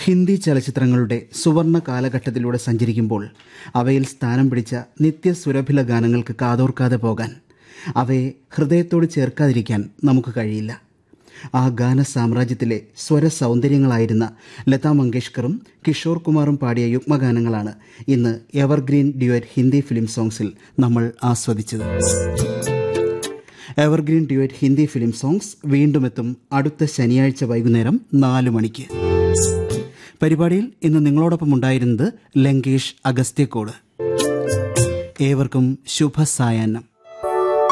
ഹിന്ദി ചലച്ചിത്രങ്ങളുടെ സുവർണ കാലഘട്ടത്തിലൂടെ സഞ്ചരിക്കുമ്പോൾ അവയിൽ സ്ഥാനം പിടിച്ച നിത്യസുരഭില ഗാനങ്ങൾക്ക് കാതോർക്കാതെ പോകാൻ അവയെ ഹൃദയത്തോട് ചേർക്കാതിരിക്കാൻ നമുക്ക് കഴിയില്ല ആ ഗാന സാമ്രാജ്യത്തിലെ സ്വര സൗന്ദര്യങ്ങളായിരുന്ന ലതാ മങ്കേഷ്കറും കിഷോർ കുമാറും പാടിയ യുഗ്മഗാനങ്ങളാണ് ഇന്ന് എവർഗ്രീൻ ഡ്യുവറ്റ് ഹിന്ദി ഫിലിം സോങ്സിൽ നമ്മൾ ആസ്വദിച്ചത് evergreen duet Hindi film songs വീണ്ടും എത്തും അടുത്ത ശനിയാഴ്ച വൈകുന്നേരം നാല് മണിക്ക് പരിപാടിയിൽ ഇന്ന് നിങ്ങളോടൊപ്പം ഉണ്ടായിരുന്നത് ലങ്കേഷ് അഗസ്ത്യക്കോട് ഏവർക്കും ശുഭസായാഹ്നം